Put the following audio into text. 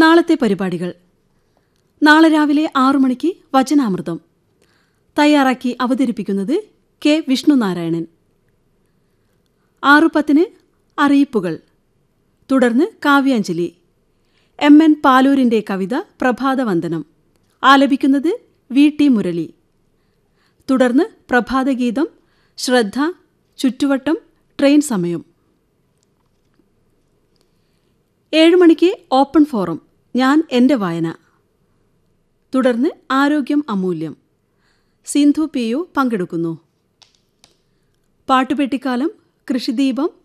നാളത്തെ പരിപാടികൾ നാളെ രാവിലെ ആറു മണിക്ക് വചനാമൃതം തയ്യാറാക്കി അവതരിപ്പിക്കുന്നത് കെ വിഷ്ണുനാരായണൻ ആറു പത്തിന് അറിയിപ്പുകൾ തുടർന്ന് കാവ്യാഞ്ജലി എം എൻ പാലൂരിൻ്റെ കവിത പ്രഭാതവന്ദനം ആലപിക്കുന്നത് വി ടി മുരളി തുടർന്ന് പ്രഭാതഗീതം ശ്രദ്ധ ചുറ്റുവട്ടം ട്രെയിൻ സമയം ഏഴ് മണിക്ക് ഓപ്പൺ ഫോറം ഞാൻ എൻ്റെ വായന തുടർന്ന് ആരോഗ്യം അമൂല്യം സിന്ധു പി യു പങ്കെടുക്കുന്നു പാട്ടുപെട്ടിക്കാലം കൃഷിദീപം